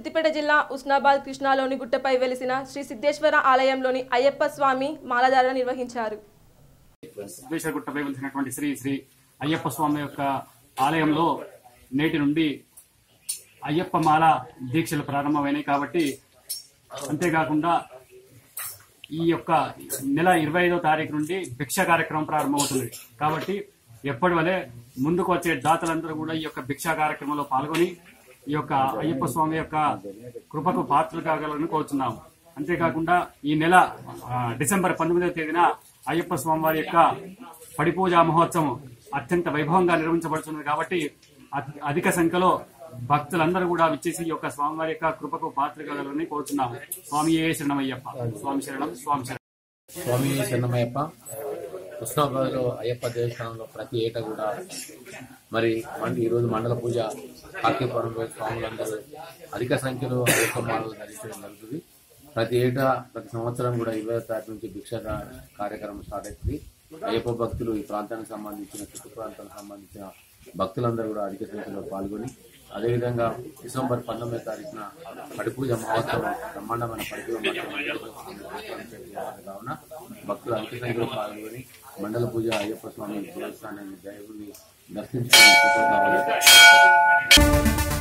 సిద్దిపేట జిల్లా ఉస్నాబాద్ కృష్ణాలోని గుట్టపై వెలిసిన శ్రీ సిద్ధేశ్వర ఆలయంలోని అయ్యప్ప స్వామి మాలధారణ నిర్వహించారు సిద్ధేశ్వరగుట్టపై వెలిసినటువంటి శ్రీ శ్రీ అయ్యప్ప స్వామి యొక్క ఆలయంలో నేటి నుండి అయ్యప్ప మాల దీక్షలు ప్రారంభమైనాయి కాబట్టి అంతేకాకుండా ఈ యొక్క నెల ఇరవై ఐదో తారీఖు నుండి భిక్ష కార్యక్రమం ప్రారంభమవుతుంది కాబట్టి ఎప్పటి వలె ముందుకు వచ్చే దాతలందరూ కూడా ఈ యొక్క భిక్షా కార్యక్రమంలో పాల్గొని ఈ యొక్క అయ్యప్ప స్వామి యొక్క కృపకు పాత్రలు కాగలని కోరుతున్నాము అంతేకాకుండా ఈ నెల ఆ, డిసెంబర్ పంతొమ్మిదవ తేదీన అయ్యప్ప స్వామి వారి యొక్క పడి పూజా మహోత్సవం అత్యంత వైభవంగా నిర్వహించబడుతుంది కాబట్టి అధి- అధిక సంఖ్యలో భక్తులందరూ కూడా విచ్చేసి ఈ యొక్క స్వామివారి యొక్క కృపకు పాత్ర కాగలని కోరుతున్నాము స్వామి ఏ శరణమయ్యప్ప స్వామి శరణం స్వామి శరణం స్వామి చెన్నమయ్యప్ప కృష్ణాబాద్లో అయ్యప్ప దేవస్థానంలో ప్రతి ఏటా కూడా మరి మండి ఈరోజు మండల పూజ కార్తీపురంలో స్వాములందరూ అధిక సంఖ్యలో అయ్యప్ప మాలలు ధరించడం జరుగుతుంది ప్రతి ఏటా ప్రతి సంవత్సరం కూడా ఇరవై తారీఖు నుంచి భిక్ష కా- కార్యక్రమం స్టార్ట్ అవుతుంది అయ్యప్ప భక్తులు ఈ ప్రాంతానికి సంబంధించిన చుట్టూ ప్రాంతానికి సంబంధించిన భక్తులందరూ కూడా అధిక సంఖ్యలో పాల్గొని అదేవిధంగా డిసెంబర్ పంతొమ్మిదో తారీఖున పడిపూజ మహోత్సవం బ్రహ్మాండమైన పడిపూజ మహోత్సవం కావున భక్తులు అధిక సంఖ్యలో పాల్గొని మండల పూజ అయ్యప్ప స్వామి దేవస్థానాన్ని దేవుని దర్శించుకుని కృప కావాలి